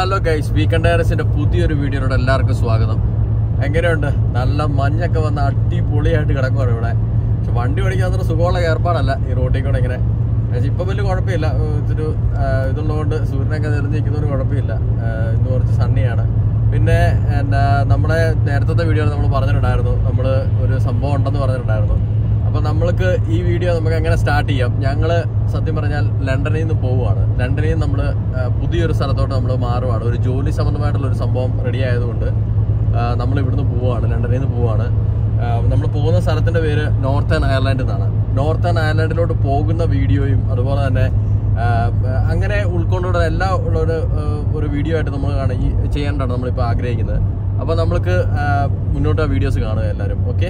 Hello guys weekend ഡയറസിന്റെ പുതിയൊരു വീഡിയോയോട് എല്ലാവർക്കും സ്വാഗതം എങ്ങനെയുണ്ട് നല്ല മഞ്ഞൊക്കെ വന്ന് അടിപൊളിയായിട്ട് കിടക്കുവാണ് ഇവിടെ പക്ഷെ വണ്ടി ഓടിക്കാൻ അത്ര സുഖമുള്ള ഏർപ്പാടല്ല ഈ റോഡിൽ കൂടെ ഇങ്ങനെ പക്ഷെ ഇപ്പം വലിയ കുഴപ്പമില്ല ഏഹ് ഇതൊരു ഏഹ് ഇതുള്ളതുകൊണ്ട് സൂര്യനൊക്കെ നിറഞ്ഞിരിക്കുന്നൊരു കുഴപ്പമില്ല ഏഹ് ഇന്ന് കുറച്ച് സണ്ണിയാണ് പിന്നെ എന്നാ നമ്മുടെ നേരത്തെ വീഡിയോയിൽ നമ്മൾ പറഞ്ഞിട്ടുണ്ടായിരുന്നു നമ്മൾ ഒരു സംഭവം ഉണ്ടെന്ന് പറഞ്ഞിട്ടുണ്ടായിരുന്നു അപ്പൊ നമ്മൾക്ക് ഈ വീഡിയോ നമുക്ക് എങ്ങനെ സ്റ്റാർട്ട് ചെയ്യാം ഞങ്ങള് സത്യം പറഞ്ഞാൽ ലണ്ടനിൽ നിന്ന് പോവുകയാണ് ലണ്ടനിൽ നിന്ന് നമ്മൾ പുതിയൊരു സ്ഥലത്തോട്ട് നമ്മൾ മാറുവാണ് ഒരു ജോലി സംബന്ധമായിട്ടുള്ള ഒരു സംഭവം റെഡി ആയതുകൊണ്ട് നമ്മൾ ഇവിടുന്ന് പോവുകയാണ് ലണ്ടനിൽ നിന്ന് പോവുകയാണ് നമ്മൾ പോകുന്ന സ്ഥലത്തിന്റെ പേര് നോർത്തേൺ അയർലാൻഡ് എന്നാണ് നോർത്തേൺ അയർലാൻഡിലോട്ട് പോകുന്ന വീഡിയോയും അതുപോലെ തന്നെ ആ, അങ്ങനെ ഉൾക്കൊണ്ടുള്ള എല്ലാ ഉള്ള ഒരു ആ, ഒരു വീഡിയോ ആയിട്ട് നമ്മൾ കാണാൻ ഈ ചെയ്യാനാണ് നമ്മളിപ്പോൾ ആഗ്രഹിക്കുന്നത് അപ്പോൾ നമ്മൾക്ക് ആ, മുന്നോട്ട് ആ വീഡിയോസ് കാണുക എല്ലാവരും ഓക്കെ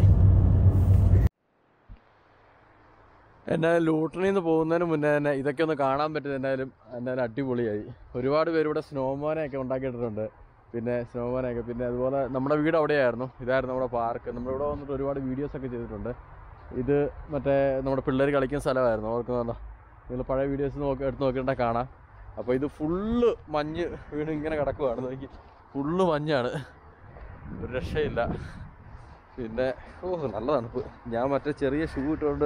എന്നാലും ലൂട്ടണിൽ നിന്ന് പോകുന്നതിന് മുന്നേ തന്നെ ഇതൊക്കെ ഒന്ന് കാണാൻ പറ്റുന്നത് എന്തായാലും എന്തായാലും അടിപൊളിയായി ഒരുപാട് പേര് ഇവിടെ സ്നോമാനൊക്കെ ഉണ്ടാക്കിയിട്ടുണ്ട് പിന്നെ സ്നോമാനൊക്കെ പിന്നെ അതുപോലെ നമ്മുടെ വീട് അവിടെയായിരുന്നു ഇതായിരുന്നു നമ്മുടെ പാർക്ക് നമ്മളിവിടെ വന്നിട്ട് ഒരുപാട് വീഡിയോസ് ഒക്കെ ചെയ്തിട്ടുണ്ട് ഇത് മറ്റേ നമ്മുടെ പിള്ളേർ കളിക്കുന്ന സ്ഥലമായിരുന്നു ഓർക്കുന്നുണ്ടോ നിങ്ങൾ പഴയ വീഡിയോസ് നോക്കി എടുത്ത് നോക്കിയിട്ടുണ്ടെങ്കിൽ കാണാം അപ്പോൾ ഇത് ഫുള്ള് മഞ്ഞ് വീണ് ഇങ്ങനെ കിടക്കുവാണ് നോക്കി ഫുള്ള് മഞ്ഞാണ് ഒരു രക്ഷയില്ല പിന്നെ ഓ നല്ല തണുപ്പ് ഞാൻ മറ്റേ ചെറിയ ഷൂ ഇട്ടുകൊണ്ട്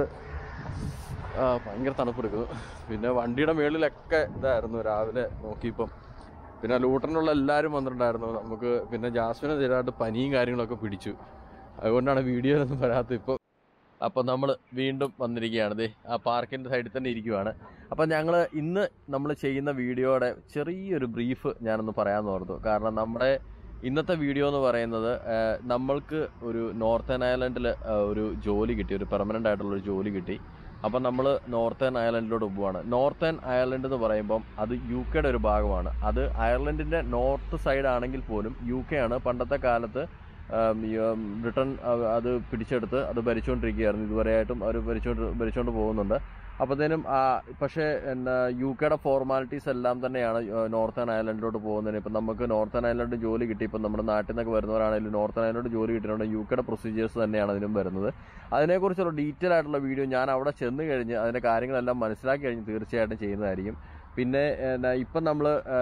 ആ ഭയങ്കര തണുപ്പെടുക്കുന്നു പിന്നെ വണ്ടിയുടെ മുകളിലൊക്കെ ഇതായിരുന്നു രാവിലെ നോക്കിയപ്പം പിന്നെ ലൂട്ടറിനുള്ള എല്ലാവരും വന്നിട്ടുണ്ടായിരുന്നു നമുക്ക് പിന്നെ ജാസ്മിന് ചെറുതായിട്ട് പനിയും കാര്യങ്ങളൊക്കെ പിടിച്ചു അതുകൊണ്ടാണ് വീഡിയോയിലൊന്നും വരാത്തത് ഇപ്പോൾ അപ്പം നമ്മൾ വീണ്ടും വന്നിരിക്കുകയാണ് ദേ ആ പാർക്കിൻ്റെ സൈഡിൽ തന്നെ ഇരിക്കുവാണ് അപ്പം ഞങ്ങൾ ഇന്ന് നമ്മൾ ചെയ്യുന്ന വീഡിയോയുടെ ചെറിയൊരു ബ്രീഫ് ഞാനൊന്ന് പറയാമെന്ന് ഓർത്തു കാരണം നമ്മുടെ ഇന്നത്തെ വീഡിയോ എന്ന് പറയുന്നത് ആ, നമ്മൾക്ക് ഒരു നോർത്തേൺ അയർലൻഡിൽ ഒരു ജോലി കിട്ടി ഒരു പെർമനൻ്റ് ആയിട്ടുള്ള ഒരു ജോലി കിട്ടി അപ്പം നമ്മൾ നോർത്തേൺ അയർലൻഡിലോട്ട് പോവാണ് നോർത്തേൺ അയർലൻഡ് എന്ന് പറയുമ്പം അത് യു കെയുടെ ഒരു ഭാഗമാണ് അത് അയർലൻഡിൻ്റെ നോർത്ത് സൈഡ് ആണെങ്കിൽ പോലും യു കെ ആണ് പണ്ടത്തെ കാലത്ത് ആം, ഈ, ആം, ബ്രിട്ടൻ അ- അത് പിടിച്ചെടുത്ത് അത് ഭരിച്ചുകൊണ്ടിരിക്കുകയായിരുന്നു ഇതുവരെയായിട്ടും അവർ ഭരിച്ചുകൊണ്ട് ഭരിച്ചുകൊണ്ട് പോകുന്നുണ്ട് അപ്പോഴത്തേനും പക്ഷേ എന്നാ യു കെയുടെ ഫോർമാലിറ്റീസ് എല്ലാം തന്നെയാണ് നോർത്തേൺ അയർലൻഡിലോട്ട് പോകുന്നതിന് ഇപ്പം നമുക്ക് നോർത്തേൺ അയർലൻഡ് ജോലി കിട്ടി ഇപ്പം നമ്മുടെ നാട്ടിൽ നിന്നൊക്കെ വരുന്നവരാണെങ്കിലും നോർത്തേൺ അയർലൻഡ് ജോലി കിട്ടിയിട്ടുണ്ട് യു കെയുടെ പ്രൊസീജിയേഴ്സ് തന്നെയാണ് അതിനും വരുന്നത് അതിനെക്കുറിച്ചുള്ള ഡീറ്റെയിൽ ആയിട്ടുള്ള വീഡിയോ ഞാൻ അവിടെ ചെന്ന് കഴിഞ്ഞ് അതിൻ്റെ കാര്യങ്ങളെല്ലാം മനസ്സിലാക്കി കഴിഞ്ഞ് തീർച്ചയായിട്ടും ചെയ്യുന്നതായിരിക്കും പിന്നെ എന്നാ ഇപ്പം നമ്മൾ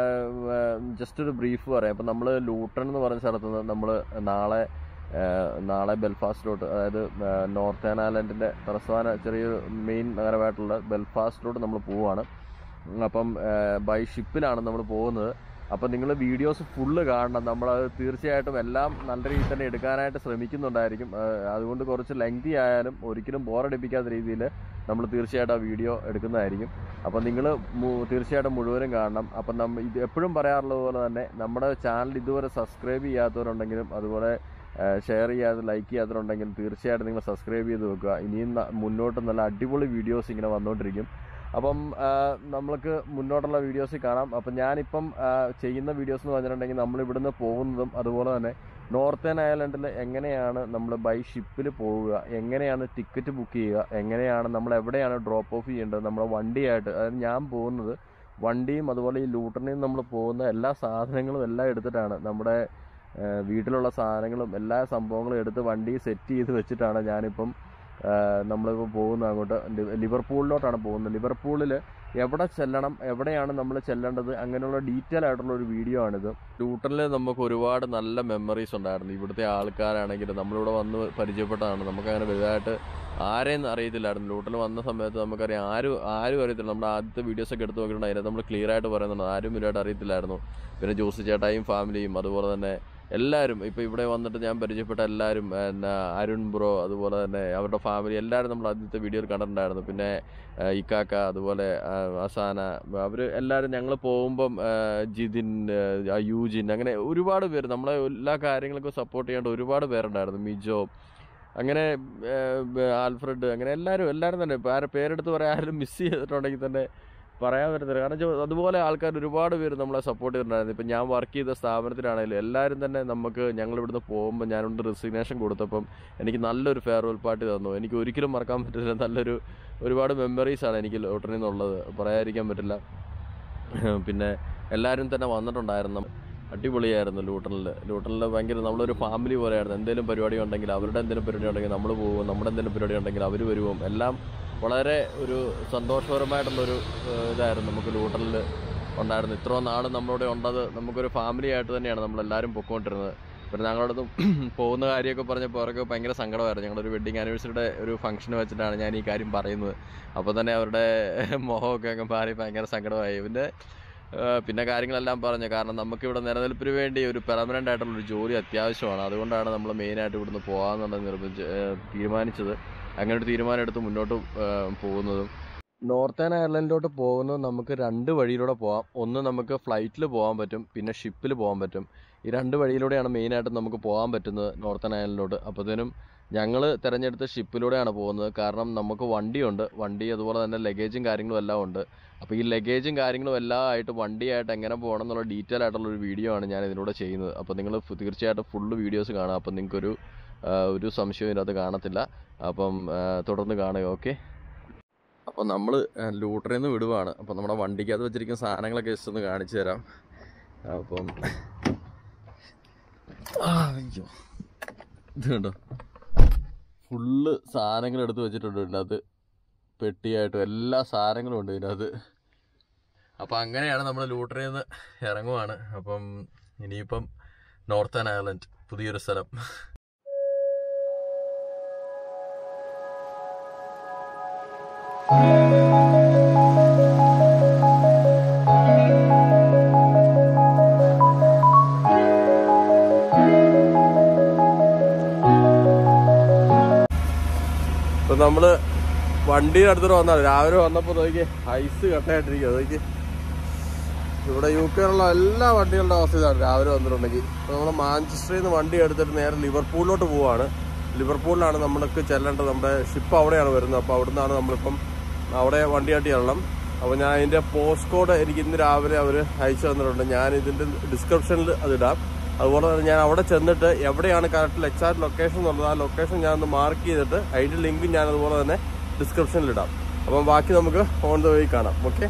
ജസ്റ്റ് ഒരു ബ്രീഫ് പറയാം ഇപ്പം നമ്മൾ ലൂട്ടൺ എന്ന് പറഞ്ഞ സ്ഥലത്ത് നിന്ന് നമ്മൾ നാളെ ആ, നാളെ ബെൽഫാസ്റ്റിലോട്ട് അതായത് ആ, നോർത്തേൺ ഐലൻഡിൻ്റെ തലസ്ഥാന ചെറിയൊരു മെയിൻ നഗരമായിട്ടുള്ള ബെൽഫാസ്റ്റിലോട്ട് നമ്മൾ പോവുകയാണ് അപ്പം ബൈ ഷിപ്പിലാണ് നമ്മൾ പോകുന്നത് അപ്പം നിങ്ങൾ വീഡിയോസ് ഫുള്ള് കാണണം നമ്മളത് തീർച്ചയായിട്ടും എല്ലാം നല്ല രീതിയിൽ തന്നെ എടുക്കാനായിട്ട് ശ്രമിക്കുന്നുണ്ടായിരിക്കും ആ, അതുകൊണ്ട് കുറച്ച് ലെങ്തി ആയാലും ഒരിക്കലും ബോറടിപ്പിക്കാത്ത രീതിയിൽ നമ്മൾ തീർച്ചയായിട്ടും ആ വീഡിയോ എടുക്കുന്നതായിരിക്കും അപ്പം നിങ്ങൾ തീർച്ചയായിട്ടും മുഴുവനും കാണണം അപ്പം നമ്മൾ ഇത് എപ്പോഴും പറയാറുള്ളത് പോലെ തന്നെ നമ്മുടെ ചാനൽ ഇതുവരെ സബ്സ്ക്രൈബ് ചെയ്യാത്തവരുണ്ടെങ്കിലും അതുപോലെ ഷെയർ ചെയ്യാതെ ലൈക്ക് ചെയ്യാത്തവരുണ്ടെങ്കിൽ തീർച്ചയായിട്ടും നിങ്ങൾ സബ്സ്ക്രൈബ് ചെയ്ത് വെക്കുക ഇനിയും ന- മുന്നോട്ട് നല്ല അടിപൊളി വീഡിയോസ് ഇങ്ങനെ വന്നുകൊണ്ടിരിക്കും അപ്പം ആ, നമ്മൾക്ക് മുന്നോട്ടുള്ള വീഡിയോസ് കാണാം അപ്പം ഞാനിപ്പം ആ, ചെയ്യുന്ന വീഡിയോസ് എന്ന് പറഞ്ഞിട്ടുണ്ടെങ്കിൽ നമ്മൾ ഇവിടുന്ന് പോകുന്നതും അതുപോലെ തന്നെ നോർത്തേൺ അയർലൻഡിൽ എങ്ങനെയാണ് നമ്മൾ ബൈ ഷിപ്പിൽ പോവുക എങ്ങനെയാണ് ടിക്കറ്റ് ബുക്ക് ചെയ്യുക എങ്ങനെയാണ് നമ്മൾ എവിടെയാണ് ഡ്രോപ്പ് ഓഫ് ചെയ്യേണ്ടത് നമ്മുടെ വണ്ടിയായിട്ട് അതായത് ഞാൻ പോകുന്നത് വണ്ടിയും അതുപോലെ ഈ ലൂട്ടറിൽ നമ്മൾ പോകുന്ന എല്ലാ സാധനങ്ങളും എല്ലാം എടുത്തിട്ടാണ് നമ്മുടെ ആ, വീട്ടിലുള്ള സാധനങ്ങളും എല്ലാ സംഭവങ്ങളും എടുത്ത് വണ്ടി സെറ്റ് ചെയ്ത് വെച്ചിട്ടാണ് ഞാനിപ്പം ആ, നമ്മളിപ്പോൾ പോകുന്നത് അങ്ങോട്ട് ലി- ലിവർപൂളിലോട്ടാണ് പോകുന്നത് ലിവർപൂളിൽ എവിടെ ചെല്ലണം എവിടെയാണ് നമ്മൾ ചെല്ലേണ്ടത് അങ്ങനെയുള്ള ഡീറ്റെയിൽ ആയിട്ടുള്ള ഒരു വീഡിയോ ആണിത് ലൂട്ടറിൽ നമുക്ക് ഒരുപാട് നല്ല മെമ്മറീസ് ഉണ്ടായിരുന്നു ഇവിടുത്തെ ആൾക്കാരാണെങ്കിലും നമ്മളിവിടെ വന്ന് പരിചയപ്പെട്ടതാണ് നമുക്ക് അങ്ങനെ വലുതായിട്ട് ആരെയും അറിയത്തില്ലായിരുന്നു ലൂട്ടറിൽ വന്ന സമയത്ത് നമുക്കറിയാം ആരും ആരും അറിയത്തില്ല നമ്മുടെ ആദ്യത്തെ വീഡിയോസ് ഒക്കെ എടുത്ത് നോക്കിയിട്ടുണ്ട് അതിനകത്ത് നമ്മൾ ക്ലിയർ ആയിട്ട് പറയുന്നുണ്ട് ആരും വലുതായിട്ട് അറിയത്തില്ലായിരുന്നു പിന്നെ ജോസി ചേട്ടായും ഫാമിലിയും അതുപോലെ തന്നെ എല്ലാവരും ഇപ്പോൾ ഇവിടെ വന്നിട്ട് ഞാൻ പരിചയപ്പെട്ട എല്ലാവരും എന്നാ അരുൺ ബ്രോ അതുപോലെ തന്നെ അവരുടെ ഫാമിലി എല്ലാവരും നമ്മൾ ആദ്യത്തെ വീഡിയോയിൽ കണ്ടിട്ടുണ്ടായിരുന്നു പിന്നെ ആ, ഇക്കാക്ക അതുപോലെ ആ, അസാന അവർ എല്ലാവരും ഞങ്ങൾ പോകുമ്പം ആ, ജിതിൻ ആ, യൂജിൻ അങ്ങനെ ഒരുപാട് പേര് നമ്മളെ എല്ലാ കാര്യങ്ങൾക്കും സപ്പോർട്ട് ചെയ്യേണ്ട ഒരുപാട് പേരുണ്ടായിരുന്നു മിജോ അങ്ങനെ ആ, ബ- ആൽഫ്രഡ് അങ്ങനെ എല്ലാവരും എല്ലാവരും തന്നെ ഇപ്പോൾ ആരെ പേരെടുത്ത് പറയാൻ ആരും മിസ് ചെയ്തിട്ടുണ്ടെങ്കിൽ തന്നെ പറയാൻ പറ്റത്തില്ല കാരണം വെച്ചാൽ അതുപോലെ ആൾക്കാർ ഒരുപാട് പേര് നമ്മളെ സപ്പോർട്ട് ചെയ്തിട്ടുണ്ടായിരുന്നു ഇപ്പം ഞാൻ വർക്ക് ചെയ്ത സ്ഥാപനത്തിലാണെങ്കിലും എല്ലാവരും തന്നെ നമുക്ക് ഞങ്ങൾ ഇവിടുന്ന് പോകുമ്പോൾ ഞാനുണ്ട് റെസിഗ്നേഷൻ കൊടുത്തപ്പം എനിക്ക് നല്ലൊരു ഫെയർവെൽ പാർട്ടി തന്നു എനിക്ക് ഒരിക്കലും മറക്കാൻ പറ്റില്ല നല്ലൊരു ഒരുപാട് മെമ്മറീസാണ് എനിക്ക് ലോട്ടറിയിൽ നിന്നുള്ളത് പറയാതിരിക്കാൻ പറ്റില്ല പിന്നെ എല്ലാവരും തന്നെ വന്നിട്ടുണ്ടായിരുന്നു അടിപൊളിയായിരുന്നു ലൂട്ടണിൽ ലൂട്ടണിൽ ഭയങ്കര നമ്മളൊരു ഫാമിലി പോലെയായിരുന്നു എന്തെങ്കിലും പരിപാടി ഉണ്ടെങ്കിൽ അവരുടെ എന്തെങ്കിലും പരിപാടി ഉണ്ടെങ്കിൽ നമ്മൾ പോകും നമ്മുടെ എന്തെങ്കിലും പരിപാടി ഉണ്ടെങ്കിൽ അവർ വരുവും എല്ലാം വളരെ ഒരു സന്തോഷപരമായിട്ടുള്ളൊരു ഏഹ്, ഇതായിരുന്നു നമുക്ക് ലൂട്ടണിൽ ഉണ്ടായിരുന്നു ഇത്രയും നാൾ നമ്മളിവിടെ ഉണ്ടത് നമുക്കൊരു ഫാമിലി ആയിട്ട് തന്നെയാണ് നമ്മളെല്ലാവരും പൊക്കോണ്ടിരുന്നത് പിന്നെ ഞങ്ങളടുത്ത് പോകുന്ന കാര്യമൊക്കെ പറഞ്ഞപ്പോൾ അവർക്ക് ഭയങ്കര സങ്കടമായിരുന്നു ഞങ്ങളൊരു വെഡിങ് ആനിവേഴ്സറിയുടെ ഒരു ഫംഗ്ഷൻ വെച്ചിട്ടാണ് ഞാൻ ഈ കാര്യം പറയുന്നത് അപ്പോൾ തന്നെ അവരുടെ മുഖമൊക്കെ അങ്ങ് മാറി ഭയങ്കര സങ്കടമായി പിന്നെ ആ, പിന്നെ കാര്യങ്ങളെല്ലാം പറഞ്ഞു കാരണം നമുക്കിവിടെ നിലനിൽപ്പിന് വേണ്ടി ഒരു പെർമനൻ്റ് ആയിട്ടുള്ള ഒരു ജോലി അത്യാവശ്യമാണ് അതുകൊണ്ടാണ് നമ്മൾ മെയിനായിട്ട് ഇവിടുന്ന് പോകാമെന്നുള്ളത് നിർബന്ധിച്ച് ആ, തീരുമാനിച്ചത് അങ്ങനെ ഒരു തീരുമാനം എടുത്ത് മുന്നോട്ട് ആ, പോകുന്നതും നോർത്തേൺ അയർലൻഡിലോട്ട് പോകുന്നത് നമുക്ക് രണ്ട് വഴിയിലൂടെ പോകാം ഒന്ന് നമുക്ക് ഫ്ലൈറ്റിൽ പോകാൻ പറ്റും പിന്നെ ഷിപ്പിൽ പോകാൻ പറ്റും ഈ രണ്ട് വഴിയിലൂടെയാണ് മെയിനായിട്ട് നമുക്ക് പോകാൻ പറ്റുന്നത് നോർത്തേൺ അയർലൻഡിലോട്ട് അപ്പോഴത്തേനും ഞങ്ങൾ തിരഞ്ഞെടുത്ത ഷിപ്പിലൂടെയാണ് പോകുന്നത് കാരണം നമുക്ക് വണ്ടിയുണ്ട് വണ്ടി അതുപോലെ തന്നെ ലഗേജും കാര്യങ്ങളും എല്ലാം ഉണ്ട് അപ്പോൾ ഈ ലഗേജും കാര്യങ്ങളും എല്ലാം ആയിട്ട് വണ്ടിയായിട്ട് എങ്ങനെ പോകണം എന്നുള്ള ഡീറ്റെയിൽ ആയിട്ടുള്ള ഒരു വീഡിയോ ആണ് ഞാൻ ഇതിലൂടെ ചെയ്യുന്നത് അപ്പോൾ നിങ്ങൾ തീർച്ചയായിട്ടും ഫുള്ള് വീഡിയോസ് കാണുക അപ്പം നിങ്ങൾക്കൊരു ആ, ഒരു സംശയവും ഇതിനകത്ത് കാണത്തില്ല അപ്പം ആ, തുടർന്ന് കാണുക ഓക്കെ അപ്പോൾ നമ്മൾ ലൂട്ടറിൽ നിന്ന് വിടുവാണ് അപ്പോൾ നമ്മുടെ വണ്ടിക്കകത്ത് വെച്ചിരിക്കുന്ന സാധനങ്ങളൊക്കെ ജസ്റ്റ് ഒന്ന് കാണിച്ചു തരാം അപ്പം ആ, അയ്യോ ഇത് കണ്ടോ ഫുള്ള് സാധനങ്ങൾ എടുത്ത് വെച്ചിട്ടുണ്ട് ഇതിനകത്ത് പെട്ടിയായിട്ടും എല്ലാ സാധനങ്ങളും ഉണ്ട് ഇതിനകത്ത് അപ്പം അങ്ങനെയാണ് നമ്മൾ ലൂട്ടറിൽ നിന്ന് ഇറങ്ങുവാണ് അപ്പം ഇനിയിപ്പം നോർത്തേൺ അയർലൻഡ് പുതിയൊരു സ്ഥലം ഇപ്പൊ നമ്മള് വണ്ടിയുടെ അടുത്തോട്ട് വന്നാൽ രാവിലെ വന്നപ്പോ നോക്കി ഐസ് കട്ടയായിട്ടിരിക്കുക നോക്കി ഇവിടെ യു കെയിലുള്ള എല്ലാ വണ്ടികളുടെ അവസ്ഥ ഇതാണ് രാവിലെ വന്നിട്ടുണ്ടെങ്കിൽ ഇപ്പൊ നമ്മൾ മാഞ്ചസ്റ്ററിൽ നിന്ന് വണ്ടി എടുത്തിട്ട് നേരെ ലിവർപൂളിലോട്ട് പോവാണ് ലിവർപൂളിലാണ് നമ്മൾക്ക് ചെല്ലേണ്ടത് നമ്മുടെ ഷിപ്പ് അവിടെയാണ് വരുന്നത് അപ്പോൾ അവിടെ നിന്നാണ് നമ്മളിപ്പം അവിടെ വണ്ടിയായിട്ട് ചെല്ലണം അപ്പോൾ ഞാൻ അതിൻ്റെ പോസ്റ്റ് കോഡ് എനിക്ക് ഇന്ന് രാവിലെ അവർ അയച്ചു തന്നിട്ടുണ്ട് ഞാൻ ഇതിൻ്റെ ഡിസ്ക്രിപ്ഷനിൽ അത് ഇടാം അതുപോലെ തന്നെ ഞാൻ അവിടെ ചെന്നിട്ട് എവിടെയാണ് കറക്റ്റ് എക്സാക്ട് ലൊക്കേഷൻ എന്നുള്ളത് ആ ലൊക്കേഷൻ ഞാൻ ഒന്ന് മാർക്ക് ചെയ്തിട്ട് അതിൻ്റെ ലിങ്ക് ഞാൻ അതുപോലെ തന്നെ ഡിസ്ക്രിപ്ഷനിൽ ഇടാം അപ്പം ബാക്കി നമുക്ക് ഓൺ ദ വഴി കാണാം ഓക്കെ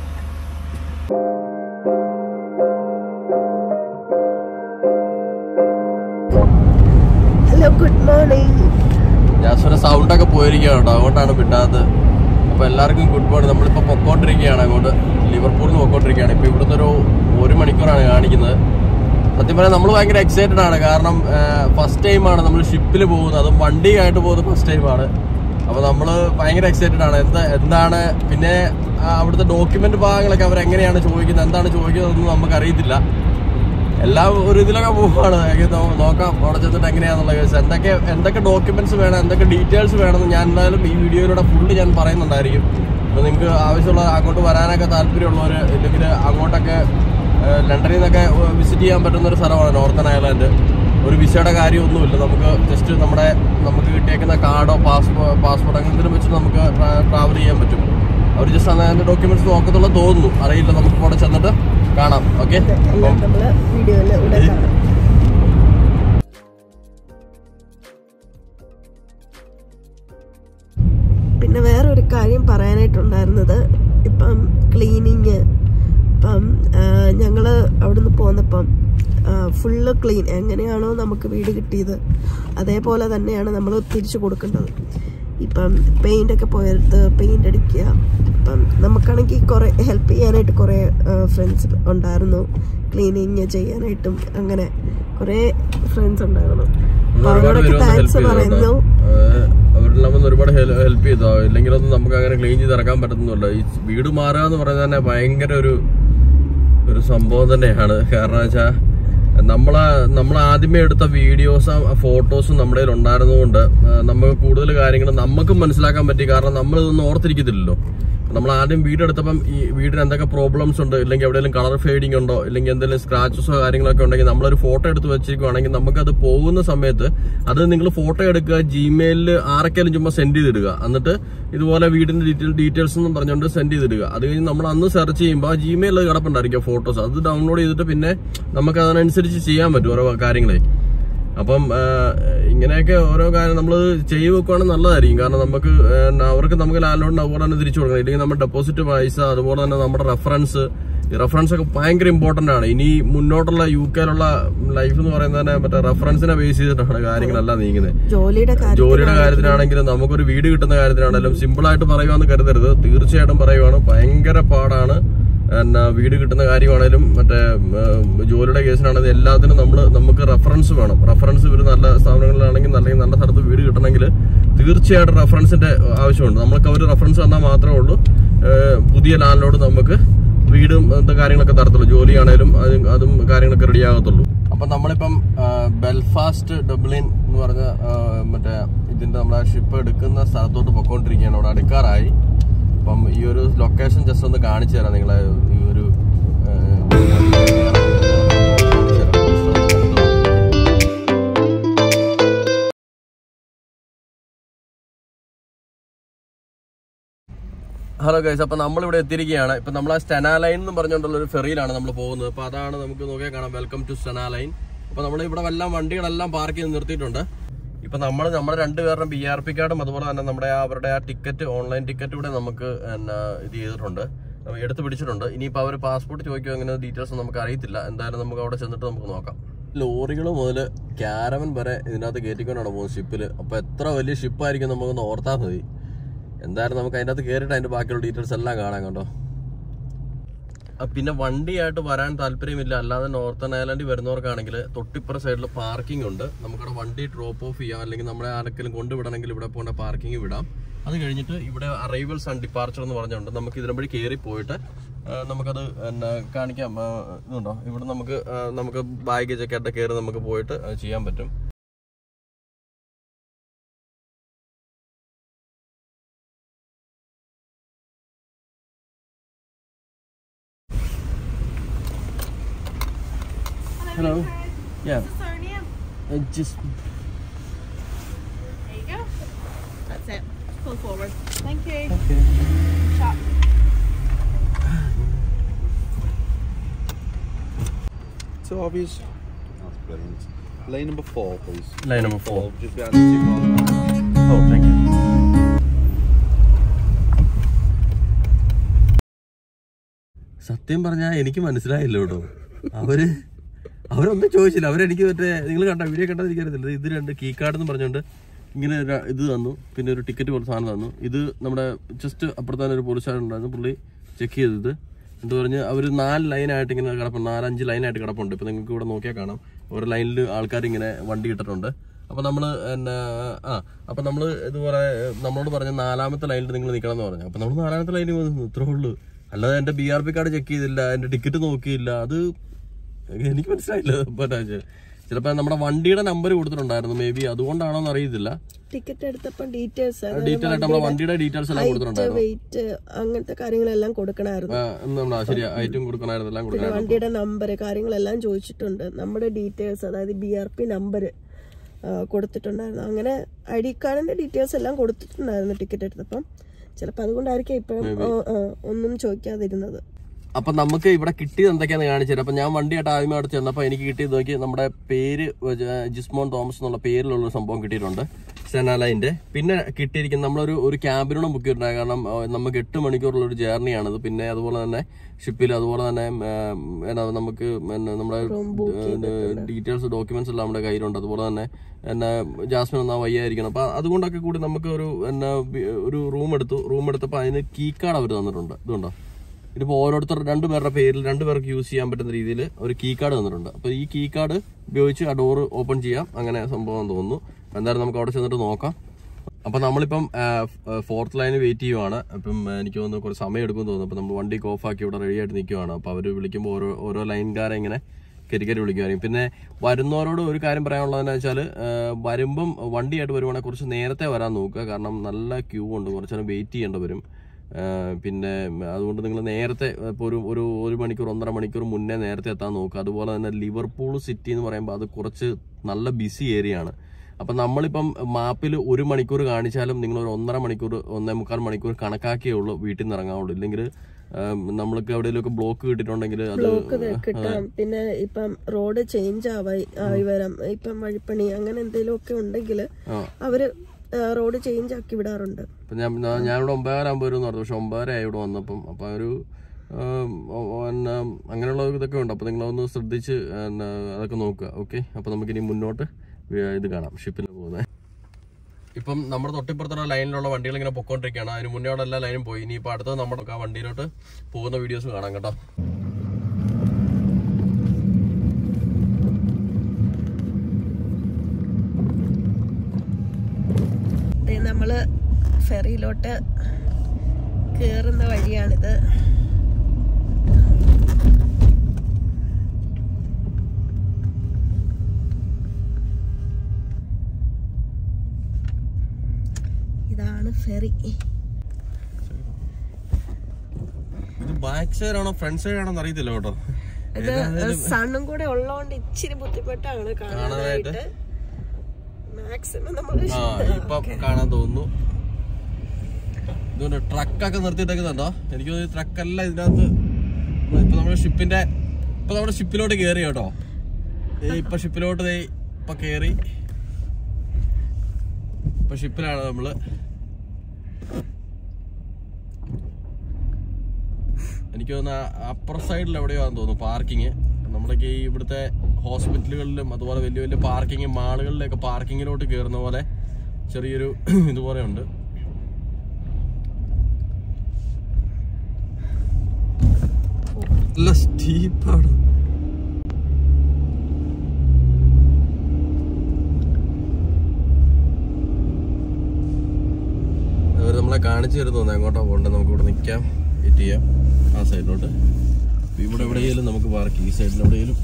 ഹലോ ഗുഡ് മോർണിംഗ് ജാസ്വന്റെ സൗണ്ട് ഒക്കെ പോയിരിക്കുകയാണ് കേട്ടോ അതുകൊണ്ടാണ് വിട്ടാത്തത് അപ്പൊ എല്ലാവർക്കും ഗുഡ് മോർണിംഗ് നമ്മളിപ്പോ പൊക്കോണ്ടിരിക്കുകയാണ് അങ്ങോട്ട് ലിവർപൂളിൽ നിന്ന് പൊക്കോണ്ടിരിക്കുകയാണ് ഇപ്പൊ ഇവിടുന്ന് ഒരു ഒരു മണിക്കൂറാണ് കാണിക്കുന്നത് സത്യം പറഞ്ഞാൽ നമ്മൾ ഭയങ്കര എക്സൈറ്റഡ് ആണ് കാരണം ഫസ്റ്റ് ടൈമാണ് നമ്മൾ ഷിപ്പിൽ പോകുന്നത് അതും വണ്ടിയായിട്ട് പോകുന്നത് ഫസ്റ്റ് ടൈമാണ് അപ്പൊ നമ്മൾ ഭയങ്കര എക്സൈറ്റഡ് ആണ് എന്താ എന്താണ് പിന്നെ ആ, അവിടുത്തെ ഡോക്യുമെന്റ് ഭാഗങ്ങളൊക്കെ അവർ എങ്ങനെയാണ് ചോദിക്കുന്നത് എന്താണ് ചോദിക്കുന്നതെന്ന് നമുക്ക് അറിയത്തില്ല എല്ലാം ഒരു ഇതിലൊക്കെ പോവാണ് എനിക്ക് നോ- നോക്കാം അവിടെ ചെന്നിട്ട് എങ്ങനെയാന്നുള്ള കേസ് എന്തൊക്കെ എന്തൊക്കെ ഡോക്യുമെന്റ്സ് വേണം എന്തൊക്കെ ഡീറ്റെയിൽസ് വേണമെന്ന് ഞാൻ എന്തായാലും ഈ വീഡിയോയിലൂടെ ഫുള്ള് ഞാൻ പറയുന്നുണ്ടായിരിക്കും അപ്പോൾ നിങ്ങൾക്ക് ആവശ്യമുള്ള അങ്ങോട്ട് വരാനൊക്കെ താല്പര്യമുള്ളവർ ഇല്ലെങ്കിൽ അങ്ങോട്ടൊക്കെ ഏഹ്, ലണ്ടനിൽ നിന്നൊക്കെ വിസിറ്റ് ചെയ്യാൻ പറ്റുന്ന ഒരു സ്ഥലമാണ് നോർത്തേൺ അയർലൻഡ് ഒരു വിസയുടെ കാര്യമൊന്നുമില്ല നമുക്ക് ജസ്റ്റ് നമ്മുടെ നമുക്ക് കിട്ടിയേക്കുന്ന കാർഡോ പാസ്പോർട്ട് പാസ്പോർട്ട് അങ്ങനെ എന്തെങ്കിലും വെച്ചിട്ട് നമുക്ക് ട്രാവൽ ചെയ്യാൻ പറ്റും അവർ ജസ്റ്റ് അതിന്റെ ഡോക്യുമെന്റ്സ് നോക്കത്തുള്ള തോന്നുന്നു അറിയില്ല നമുക്ക് അവിടെ ചെന്നിട്ട് കാണാം ഓക്കെ എല്ലാം നമ്മള് വീഡിയോയിൽ ഉടൻ കാണാം പിന്നെ വേറൊരു കാര്യം പറയാനായിട്ടുണ്ടായിരുന്നത് ഇപ്പം ക്ലീനിങ് ഇപ്പം ആ, ഞങ്ങള് അവിടുന്ന് പോന്നപ്പം ഫുള്ള് ക്ലീൻ എങ്ങനെയാണോ നമുക്ക് വീട് കിട്ടിയത് അതേപോലെ തന്നെയാണ് നമ്മൾ തിരിച്ചു കൊടുക്കേണ്ടത് ഇപ്പം പെയിന്റ് ഒക്കെ പോയെടുത്ത് പെയിന്റ് അടിക്കുക ഇപ്പം നമുക്കാണെങ്കിൽ കുറെ ഹെൽപ്പ് ചെയ്യാനായിട്ട് കുറെ ഫ്രണ്ട്സ് ഉണ്ടായിരുന്നു ക്ലീനിങ് ചെയ്യാനായിട്ടും അങ്ങനെ കുറെ ഫ്രണ്ട്സ് ഉണ്ടായിരുന്നു അപ്പൊ അവരോടൊക്കെ താങ്ക്സ് പറയുന്നു അവരെല്ലാം വന്ന് ഒരുപാട് ഹെൽപ്പ് ചെയ്തോ ഇല്ലെങ്കിലൊന്നും നമുക്ക് അങ്ങനെ ക്ലീൻ ചെയ്ത് ഇറക്കാൻ പറ്റുന്നില്ല ഈ വീട് മാറുക എന്ന് പറയുന്നത് തന്നെ ഭയങ്കര ഒരു ഒരു സംഭവം തന്നെയാണ് കാരണം വെച്ചാൽ നമ്മളെ നമ്മൾ ആദ്യമേ എടുത്ത വീഡിയോസും ഫോട്ടോസും നമ്മുടെ കയ്യിൽ ഉണ്ടായിരുന്നതുകൊണ്ട് ആ, നമുക്ക് കൂടുതൽ കാര്യങ്ങൾ നമുക്കും മനസ്സിലാക്കാൻ പറ്റി കാരണം നമ്മൾ ഇതൊന്നും ഓർത്തിരിക്കത്തില്ലല്ലോ നമ്മൾ ആദ്യം വീടെടുത്തപ്പം ഈ വീടിന് എന്തൊക്കെ പ്രോബ്ലംസ് ഉണ്ട് ഇല്ലെങ്കിൽ എവിടെയെങ്കിലും കളർ ഫെയ്ഡിങ് ഉണ്ടോ ഇല്ലെങ്കിൽ എന്തെങ്കിലും സ്ക്രാച്ചസോ കാര്യങ്ങളൊക്കെ ഉണ്ടെങ്കിൽ നമ്മളൊരു ഫോട്ടോ എടുത്ത് വെച്ചിരിക്കുവാണെങ്കിൽ നമുക്കത് പോകുന്ന സമയത്ത് അത് നിങ്ങൾ ഫോട്ടോ എടുക്കുക ജിമെയിലിൽ ആരൊക്കെയാലും ചുമ്മാ സെൻഡ് ചെയ്തിടുക എന്നിട്ട് ഇതുപോലെ വീടിന്റെ ഡീറ്റെയിൽ ഡീറ്റെയിൽസ് എന്നും പറഞ്ഞുകൊണ്ട് സെൻഡ് ചെയ്തിടുക അത് കഴിഞ്ഞ് നമ്മൾ അന്ന് സെർച്ച് ചെയ്യുമ്പോൾ ആ ജിമെയിലിൽ കിടപ്പുണ്ടായിരിക്കും ഫോട്ടോസ് അത് ഡൗൺലോഡ് ചെയ്തിട്ട് പിന്നെ നമുക്ക് അതിനനുസരിച്ച് ചെയ്യാൻ പറ്റും ഓരോ കാര്യങ്ങളെ അപ്പം ആ, ഇങ്ങനെയൊക്കെ ഓരോ കാര്യം നമ്മൾ ചെയ്തു വെക്കുവാണെങ്കിൽ നല്ലതായിരിക്കും കാരണം നമുക്ക് ആ, അവർക്ക് നമുക്ക് ലാൻഡ് ലോഡിന് അതുപോലെ തന്നെ തിരിച്ചു കൊടുക്കണം ഇല്ലെങ്കിൽ നമ്മുടെ ഡെപ്പോസിറ്റ് പൈസ അതുപോലെ തന്നെ നമ്മുടെ റെഫറൻസ് ഈ റെഫറൻസ് ഒക്കെ ഭയങ്കര ഇമ്പോർട്ടന്റ് ആണ് ഇനി മുന്നോട്ടുള്ള യു കെയിലുള്ള ലൈഫ് എന്ന് പറയുന്നത് തന്നെ മറ്റേ റെഫറൻസിനെ ബേസ് ചെയ്തിട്ടാണ് കാര്യങ്ങളെല്ലാം നീങ്ങുന്നത് ജോലിയുടെ കാര്യം ജോലിയുടെ കാര്യത്തിലാണെങ്കിലും നമുക്കൊരു വീട് കിട്ടുന്ന കാര്യത്തിലാണെങ്കിലും സിമ്പിൾ ആയിട്ട് പറയുവാന്ന് കരുതരുത് തീർച്ചയായിട്ടും പറയുവാണ് ഭയങ്കര പാടാണ് എന്നാ വീട് കിട്ടുന്ന കാര്യമാണേലും മറ്റേ ഉം, ജോലിയുടെ കേസിനാണെങ്കിലും എല്ലാത്തിനും നമ്മൾ നമുക്ക് റെഫറൻസ് വേണം റെഫറൻസ് ഇവർ നല്ല സ്ഥാപനങ്ങളിലാണെങ്കിൽ അല്ലെങ്കിൽ നല്ല സ്ഥലത്ത് വീട് കിട്ടണമെങ്കിൽ തീർച്ചയായിട്ടും റെഫറൻസിന്റെ ആവശ്യമുണ്ട് നമ്മൾക്ക് അവർ റെഫറൻസ് തന്നാൽ മാത്രമേ ഉള്ളൂ ഏഹ്, പുതിയ ലാൻഡിലോട് നമുക്ക് വീടും എന്താ കാര്യങ്ങളൊക്കെ തരത്തുള്ളൂ ജോലിയാണേലും അതും അതും കാര്യങ്ങളൊക്കെ റെഡി ആകത്തുള്ളൂ അപ്പൊ നമ്മളിപ്പം ആ, ബെൽഫാസ്റ്റ് ഡബ്ലിൻ എന്ന് പറഞ്ഞ ആ, മറ്റേ ഇതിന്റെ നമ്മളെ ഷിപ്പ് എടുക്കുന്ന സ്ഥലത്തോട്ട് പൊക്കോണ്ടിരിക്കുകയാണ് അവിടെ അടുക്കാറായി അപ്പം ഈ ഒരു ലൊക്കേഷൻ ജസ്റ്റ് ഒന്ന് കാണിച്ചു തരാം നിങ്ങളെ ഈ ഒരു ആ, ഹലോ ഗൈസ് അപ്പൊ നമ്മളിവിടെ എത്തിയിരിക്കുകയാണ് ഇപ്പൊ നമ്മൾ ആ സ്റ്റെനാലൈൻ എന്ന് പറഞ്ഞുകൊണ്ടുള്ള ഒരു ഫെറിയിലാണ് നമ്മൾ പോകുന്നത് അപ്പൊ അതാണ് നമുക്ക് നോക്കിയാൽ കാണാം വെൽക്കം ടു സ്റ്റെനാലൈൻ അപ്പൊ നമ്മൾ ഇവിടെ എല്ലാം വണ്ടികളെല്ലാം പാർക്ക് ചെയ്ത് നിർത്തിയിട്ടുണ്ട് ഇപ്പൊ നമ്മൾ നമ്മുടെ രണ്ടുപേരുടെ ബി ആർ പി കാർഡും അതുപോലെ തന്നെ നമ്മുടെ ആ അവരുടെ ആ ടിക്കറ്റ് ഓൺലൈൻ ടിക്കറ്റ് കൂടെ നമുക്ക് എന്നാ ഇത് ചെയ്തിട്ടുണ്ട് നമ്മൾ എടുത്ത് പിടിച്ചിട്ടുണ്ട് ഇനിയിപ്പോൾ അവർ പാസ്പോർട്ട് ചോദിക്കുമോ അങ്ങനെ ഡീറ്റെയിൽസ് നമുക്ക് അറിയത്തില്ല എന്തായാലും നമുക്ക് അവിടെ ചെന്നിട്ട് നമുക്ക് നോക്കാം ലോറികൾ മുതൽ ക്യാരവൻ വരെ ഇതിനകത്ത് കയറ്റിക്കൊണ്ടാണ് പോകുന്നത് ഷിപ്പിൽ അപ്പോൾ എത്ര വലിയ ഷിപ്പായിരിക്കും നമുക്കൊന്ന് ഓർത്താൽ മതി എന്തായാലും നമുക്ക് അതിൻ്റെ അകത്ത് കയറിയിട്ട് അതിൻ്റെ ബാക്കിയുള്ള ഡീറ്റെയിൽസ് എല്ലാം കാണാം കേട്ടോ ആ, പിന്നെ വണ്ടിയായിട്ട് വരാൻ താല്പര്യമില്ല അല്ലാതെ നോർത്തേൺ ഐലൻഡിൽ വരുന്നവർക്കാണെങ്കിൽ തൊട്ടിപ്പുറ സൈഡിൽ പാർക്കിംഗ് ഉണ്ട് നമുക്കവിടെ വണ്ടി ഡ്രോപ്പ് ഓഫ് ചെയ്യാം അല്ലെങ്കിൽ നമ്മളെ ആരെങ്കിലും കൊണ്ടുവിടണമെങ്കിൽ ഇവിടെ പോകേണ്ട പാർക്കിംഗ് വിടാം അത് കഴിഞ്ഞിട്ട് ഇവിടെ അറൈവൽസ് ആൻഡ് ഡിപ്പാർച്ചർ എന്ന് പറഞ്ഞുകൊണ്ട് നമുക്ക് ഇതിനെ വഴി കയറി പോയിട്ട് ആ, നമുക്കത് എന്നാ കാണിക്കാം ആ, ഇതുണ്ടോ ഇവിടെ നമുക്ക് ആ, നമുക്ക് ബാഗേജ് ഒക്കെ ആയിട്ട് കയറി നമുക്ക് പോയിട്ട് അത് ചെയ്യാൻ പറ്റും Hello. Yeah. Uh, just There you go. That's it. Pull forward. Thank you. okay. Shot. So obvious. That's brilliant. Lane number four, please. Lane number four. Just behind the signal. Oh, thank you. സത്യം പറഞ്ഞാൽ എനിക്ക് മനസ്സിലായില്ല കേട്ടോ അവര് അവരൊന്നും ചോദിച്ചില്ല അവരെനിക്ക് മറ്റേ നിങ്ങൾ കണ്ട വീഡിയോ കണ്ടത് എനിക്കറിയത്തില്ല ഇത് രണ്ട് കീ കാർഡ് എന്ന് പറഞ്ഞുകൊണ്ട് ഇങ്ങനെ ഒരു ഇത് തന്നു പിന്നെ ഒരു ടിക്കറ്റ് പോലെ സാധനം തന്നു ഇത് നമ്മുടെ ജസ്റ്റ് അപ്പുറത്താണ് ഒരു പോലീസുകാരൻ ഉണ്ടായിരുന്നു പുള്ളി ചെക്ക് ചെയ്തത് എന്ത് പറഞ്ഞ് അവർ നാല് ലൈനായിട്ട് ഇങ്ങനെ കിടപ്പുണ്ട് നാലഞ്ച് ലൈനായിട്ട് കിടപ്പുണ്ട് ഇപ്പൊ നിങ്ങൾക്ക് ഇവിടെ നോക്കിയാൽ കാണാം ഓരോ ലൈനിൽ ആൾക്കാർ ഇങ്ങനെ വണ്ടി ഇട്ടിട്ടുണ്ട് അപ്പൊ നമ്മള് എന്നാ ആ അപ്പൊ നമ്മള് ഇതുപോലെ നമ്മളോട് പറഞ്ഞ നാലാമത്തെ ലൈനിൽ നിങ്ങൾ നിൽക്കണം എന്ന് പറഞ്ഞു അപ്പൊ നമ്മൾ നാലാമത്തെ ലൈനിൽ വന്നു ഇത്രേ ഉള്ളൂ അല്ലാതെ എന്റെ B R P card check ചെയ്തില്ല എന്റെ ടിക്കറ്റ് നോക്കിയില്ല അത് എനിക്ക് മനസ്സിലായില്ല പറ്റാ ചിലപ്പോ നമ്മുടെ വണ്ടിയുടെ നമ്പർ കൊടുത്തിട്ടുണ്ടായിരുന്നു മേ ബി അതുകൊണ്ടാണോ എന്ന് അറിയത്തില്ല ടിക്കറ്റ് എടുത്തപ്പോൾ ഡീറ്റെയിൽസ് ഡീറ്റെയിൽ ആയിട്ട് നമ്മുടെ വണ്ടിയുടെ ഡീറ്റെയിൽസ് എല്ലാം കൊടുത്തിട്ടുണ്ടായിരുന്നു വെയിറ്റ് അങ്ങനത്തെ കാര്യങ്ങളെല്ലാം കൊടുക്കണമായിരുന്നു ആ, നമ്മളാ ശരിയാ ഐറ്റം കൊടുക്കണമായിരുന്നു എല്ലാം പിന്നെ കൊടുക്കണം വണ്ടിയുടെ നമ്പർ കാര്യങ്ങളെല്ലാം ചോദിച്ചിട്ടുണ്ട് നമ്മുടെ ഡീറ്റെയിൽസ് അതായത് ബി ആർ പി നമ്പർ കൊടുത്തിട്ടുണ്ടായിരുന്നു അങ്ങനെ ഐ ഡി കാർഡിന്റെ ഡീറ്റെയിൽസ് എല്ലാം കൊടുത്തിട്ടുണ്ടായിരുന്നു ടിക്കറ്റ് എടുത്തപ്പം ചിലപ്പോൾ അതുകൊണ്ടായിരിക്കും ഇപ്പോഴും ഒന്നും ചോദിക്കാതിരുന്നത് അപ്പൊ നമുക്ക് ഇവിടെ കിട്ടിയത് എന്തൊക്കെയാന്ന് കാണിച്ചു തരാം അപ്പൊ ഞാൻ വണ്ടിയായിട്ട് ആദ്യമേ അവിടെ ചെന്നപ്പോ എനിക്ക് കിട്ടിയത് നോക്കി നമ്മുടെ പേര് ഏ, ജിസ്മോൻ തോമസ് എന്നുള്ള പേരിലുള്ള ഒരു സംഭവം കിട്ടിയിട്ടുണ്ട് സെനാലൈന്റെ പിന്നെ കിട്ടിയിരിക്കുന്ന നമ്മളൊരു ഒരു ക്യാബിനോടും ബുക്ക് ചെയ്തിട്ടുണ്ടായി കാരണം ഏ, നമുക്ക് എട്ട് മണിക്കൂറുള്ള ഒരു ജേർണിയാണിത് പിന്നെ അതുപോലെ തന്നെ ഷിപ്പിൽ അതുപോലെ തന്നെ ഏ, എന്നാ നമുക്ക് എന്നാ നമ്മുടെ ഡീറ്റെയിൽസ് ഡോക്യുമെന്റ്സ് എല്ലാം നമ്മുടെ കയ്യിലുണ്ട് അതുപോലെ തന്നെ എന്നാ ജാസ്മിൻ എന്നാ വയ്യായിരിക്കണം അപ്പൊ അതുകൊണ്ടൊക്കെ കൂടി നമുക്ക് ഒരു എന്നാ വി- ഒരു റൂം എടുത്തു റൂം എടുത്തപ്പോൾ അതിന് കീ കാർഡ് അവർ തന്നിട്ടുണ്ട് ഇതുണ്ടോ ഇതിപ്പോ ഓരോരുത്തർ രണ്ടുപേരുടെ പേരിൽ രണ്ടുപേർക്ക് യൂസ് ചെയ്യാൻ പറ്റുന്ന രീതിയിൽ ഒരു കീ കാർഡ് തന്നിട്ടുണ്ട് അപ്പൊ ഈ കീ കാർഡ് ഉപയോഗിച്ച് ആ ഡോർ ഓപ്പൺ ചെയ്യാം അങ്ങനെ സംഭവം തോന്നുന്നു എന്തായാലും നമുക്ക് അവിടെ ചെന്നിട്ട് നോക്കാം അപ്പൊ നമ്മളിപ്പം ഫോർത്ത് ലൈന് വെയിറ്റ് ചെയ്യുവാണ് അപ്പം ആ, എനിക്ക് തോന്നുന്നു കുറച്ച് സമയം എടുക്കും തോന്നുന്നു അപ്പൊ നമ്മൾ വണ്ടിക്ക് ഓഫ് ആക്കി ഇവിടെ റെഡി ആയിട്ട് നിൽക്കുവാണ് അപ്പൊ അവർ വിളിക്കുമ്പോൾ ഓരോ ഓരോ ലൈൻകാരെ ഇങ്ങനെ കരിക്കരി വിളിക്കുമായിരിക്കും പിന്നെ വരുന്നവരോട് ഒരു കാര്യം പറയാനുള്ളതെന്ന് വെച്ചാൽ വരുമ്പം വണ്ടിയായിട്ട് വരുവാണെങ്കിൽ കുറച്ച് നേരത്തെ വരാൻ നോക്കുക കാരണം നല്ല ക്യൂ ഉണ്ട് കുറച്ച് നേരം വെയിറ്റ് ചെയ്യേണ്ടി വരും ആ, പിന്നെ അതുകൊണ്ട് നിങ്ങൾ നേരത്തെ ഇപ്പോൾ ഒരു ഒരു ഒരു മണിക്കൂർ ഒന്നര മണിക്കൂർ മുന്നേ നേരത്തെ എത്താൻ നോക്കുക അതുപോലെ തന്നെ ലിവർപൂൾ സിറ്റി എന്ന് പറയുമ്പോൾ അത് കുറച്ച് നല്ല ബിസി ഏരിയ ആണ് അപ്പം നമ്മളിപ്പം മാപ്പിൽ ഒരു മണിക്കൂർ കാണിച്ചാലും നിങ്ങൾ ഒരു ഒന്നര മണിക്കൂർ ഒന്നേ മുക്കാൽ മണിക്കൂർ കണക്കാക്കിയേ ഉള്ളൂ വീട്ടിൽ നിന്ന് ഇറങ്ങാവുള്ളൂ ഇല്ലെങ്കിൽ നമ്മൾക്ക് എവിടെയെങ്കിലുമൊക്കെ ബ്ലോക്ക് കിട്ടിയിട്ടുണ്ടെങ്കിൽ അത് ബ്ലോക്ക് കിട്ടാം പിന്നെ ഇപ്പം റോഡ് ചേഞ്ച് ആവായി ആയി വരാം ഇപ്പം വഴിപ്പണി അങ്ങനെ എന്തെങ്കിലും ഒക്കെ ഉണ്ടെങ്കിൽ ആ. അവര് റോഡ് ചേഞ്ച് ആക്കി വിടാറുണ്ട് ഇപ്പം ഞാൻ ഞാൻ- ഞാനിവിടെ ഒമ്പതരാകുമ്പോൾ വരും എന്ന് പറഞ്ഞു പക്ഷെ ഒമ്പതര ഇവിടെ വന്നപ്പം അപ്പം ഒരു ആം, ഒ- ഒ- എന്നാ, അങ്ങനെയുള്ള ഒരു ഇതൊക്കെ ഉണ്ട് അപ്പം നിങ്ങളൊന്ന് ശ്രദ്ധിച്ച് എന്നാ, അതൊക്കെ നോക്കുക ഓക്കെ അപ്പം നമുക്കിനി മുന്നോട്ട് വി- ഇത് കാണാം ഷിപ്പിൽ പോകുന്നത് ഇപ്പം നമ്മുടെ തൊട്ടിപ്പുറത്തുള്ള ലൈനിലുള്ള വണ്ടികൾ ഇങ്ങനെ പൊക്കോണ്ടിരിക്കുകയാണ് അതിന് മുന്നേ അവിടെ എല്ലാ ലൈനും പോയി ഇനിയിപ്പോൾ അടുത്തത് നമ്മുടെ ആ വണ്ടിയിലോട്ട് പോകുന്ന വീഡിയോസ് കാണാം കേട്ടോ ദേ നമ്മള് ഫെറിയിലോട്ട് കേറുന്ന വഴിയാണിത് ഇതാണ് ഫെറി ഇത് ബാക്ക് സൈഡ് ആണോ ഫ്രണ്ട് സൈഡ് ആണോ അറിയത്തില്ല കേട്ടോ ഇത് സണ്ണും കൂടെ ഉള്ളതുകൊണ്ട് ഇച്ചിരി ബുദ്ധിമുട്ടാണ് കാണാനായിട്ട് മാക്സിമം നമ്മൾ ആ ഇപ്പൊ കാണാൻ തോന്നുന്നു ഇതുകൊണ്ട് ട്രക്കൊക്കെ നിർത്തിയിട്ടേക്കുന്നുണ്ടോ എനിക്ക് തോന്നുന്നു ട്രക്കല്ല ഇതിനകത്ത് ഇപ്പൊ നമ്മുടെ ഷിപ്പിന്റെ ഇപ്പൊ നമ്മുടെ ഷിപ്പിലോട്ട് കേറി കേട്ടോ ദേ ഇപ്പൊ ഷിപ്പിലോട്ട് ദേ ഇപ്പൊ കേറി ഇപ്പൊ ഷിപ്പിലാണ് നമ്മള് എനിക്ക് തോന്നുന്നു അപ്പുറ സൈഡിൽ എവിടെയാണെന്ന് തോന്നുന്നു പാർക്കിങ് നമ്മളൊക്കെ ഈ ഇവിടുത്തെ ഹോസ്പിറ്റലുകളിലും അതുപോലെ വലിയ വലിയ പാർക്കിങ് മാളുകളിലൊക്കെ പാർക്കിങ്ങിലോട്ട് കയറുന്ന പോലെ ചെറിയൊരു ഇതുപോലെ ഉണ്ട് നല്ല സ്റ്റീപ്പാണ് അവർ നമ്മളെ കാണിച്ചു തരുന്നു തോന്നുന്നു എങ്ങോട്ടാ പോകേണ്ടത് നമുക്ക് ഇവിടെ നിൽക്കാം വെയിറ്റ് ചെയ്യാം ആ സൈഡിലോട്ട് ഇപ്പൊ ഇവിടെ എവിടെയെങ്കിലും നമുക്ക് പാർക്ക് ഈ സൈഡിൽ എവിടെയെങ്കിലും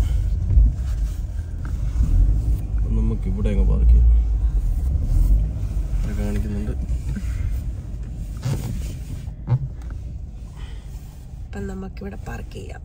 അപ്പൊ നമുക്ക് ഇവിടെ അങ്ങ് പാർക്ക് ചെയ്യാം ഇവിടെ കാണിക്കുന്നുണ്ട് ഇപ്പം നമുക്കിവിടെ പാർക്ക് ചെയ്യാം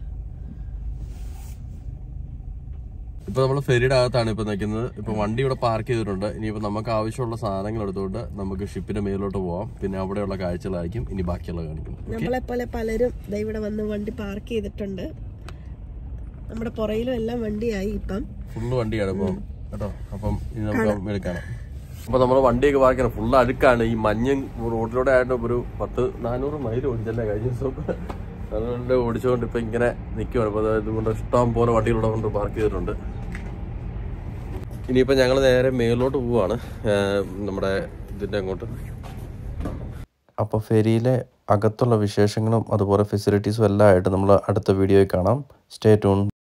ഇപ്പൊ നമ്മൾ ഫെരിയുടെ അകത്താണ് ഇപ്പൊ നിൽക്കുന്നത് ഇപ്പൊ വണ്ടി ഇവിടെ പാർക്ക് ചെയ്തിട്ടുണ്ട് ഇനിയിപ്പോ നമുക്ക് ആവശ്യമുള്ള സാധനങ്ങൾ എടുത്തുകൊണ്ട് നമുക്ക് ഷിപ്പിന്റെ മേലോട്ട് പോവാം പിന്നെ അവിടെയുള്ള കാഴ്ചകളായിരിക്കും ഇനി ബാക്കിയുള്ള കാണിക്കുന്നത് നമ്മളെ പോലെ പലരും ദേ ഇവിടെ വന്ന് വണ്ടി പാർക്ക് ചെയ്തിട്ടുണ്ട് നമ്മുടെ പുറയിലും എല്ലാം വണ്ടിയായി ഇപ്പം ഫുള്ള് വണ്ടിയാണ് ഇപ്പം കേട്ടോ അപ്പം ഇനി നമുക്ക് എടുക്കണം അപ്പൊ നമ്മൾ വണ്ടിയൊക്കെ പാർക്കണം ഫുള്ള് അഴുക്കാണ് ഈ മഞ്ഞ് റോഡിലൂടെ ആയിട്ട് ഒരു പത്ത് നാനൂറ് മൈൽ ഓടിച്ചല്ലേ കഴിഞ്ഞ ദിവസം അതുകൊണ്ട് ഓടിച്ചുകൊണ്ട് ഇപ്പൊ ഇങ്ങനെ നിൽക്കുവാണ് അപ്പൊ അതായത് കൊണ്ട് ഇഷ്ടം പോലെ വണ്ടികളുടെ കൊണ്ട് പാർക്ക് ചെയ്തിട്ടുണ്ട് ഇനിയിപ്പോ ഞങ്ങൾ നേരെ മേലോട്ട് പോവാണ് ഏർ നമ്മുടെ ഇതിന്റെ അങ്ങോട്ട് അപ്പോൾ ഫെരിയിലെ അകത്തുള്ള വിശേഷങ്ങളും അതുപോലെ ഫെസിലിറ്റീസും എല്ലാം ആയിട്ട് നമ്മൾ അടുത്ത വീഡിയോയിൽ കാണാം സ്റ്റേ ട്യൂൺ